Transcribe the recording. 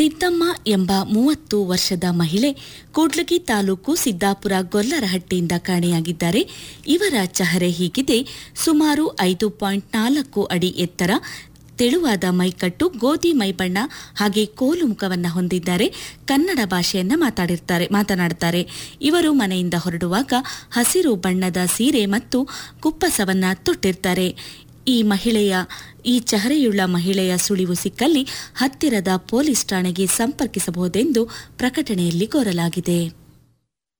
ಸಿದ್ದಮ್ಮ ಎಂಬ ಮೂವತ್ತು ವರ್ಷದ ಮಹಿಳೆ ಕೂಡ್ಲಗಿ ತಾಲೂಕು ಸಿದ್ದಾಪುರ ಗೊಲ್ಲರಹಟ್ಟಿಯಿಂದ ಕಾಣೆಯಾಗಿದ್ದಾರೆ ಇವರ ಚಹರೆ ಹೀಗಿದೆ ಸುಮಾರು ಐದು ಪಾಯಿಂಟ್ ನಾಲ್ಕು ಅಡಿ ಎತ್ತರ ತೆಳುವಾದ ಮೈಕಟ್ಟು ಗೋಧಿ ಮೈಬಣ್ಣ ಹಾಗೆ ಕೋಲು ಮುಖವನ್ನ ಹೊಂದಿದ್ದಾರೆ ಕನ್ನಡ ಭಾಷೆಯನ್ನ ಮಾತಾಡಿರ್ತಾರೆ ಮಾತನಾಡುತ್ತಾರೆ ಇವರು ಮನೆಯಿಂದ ಹೊರಡುವಾಗ ಹಸಿರು ಬಣ್ಣದ ಸೀರೆ ಮತ್ತು ಕುಪ್ಪಸವನ್ನ ತೊಟ್ಟಿರ್ತಾರೆ ಈ ಮಹಿಳೆಯ ಈ ಚಹರೆಯುಳ್ಳ ಮಹಿಳೆಯ ಸುಳಿವು ಸಿಕ್ಕಲ್ಲಿ ಹತ್ತಿರದ ಪೊಲೀಸ್ ಠಾಣೆಗೆ ಸಂಪರ್ಕಿಸಬಹುದೆಂದು ಪ್ರಕಟಣೆಯಲ್ಲಿ ಕೋರಲಾಗಿದೆ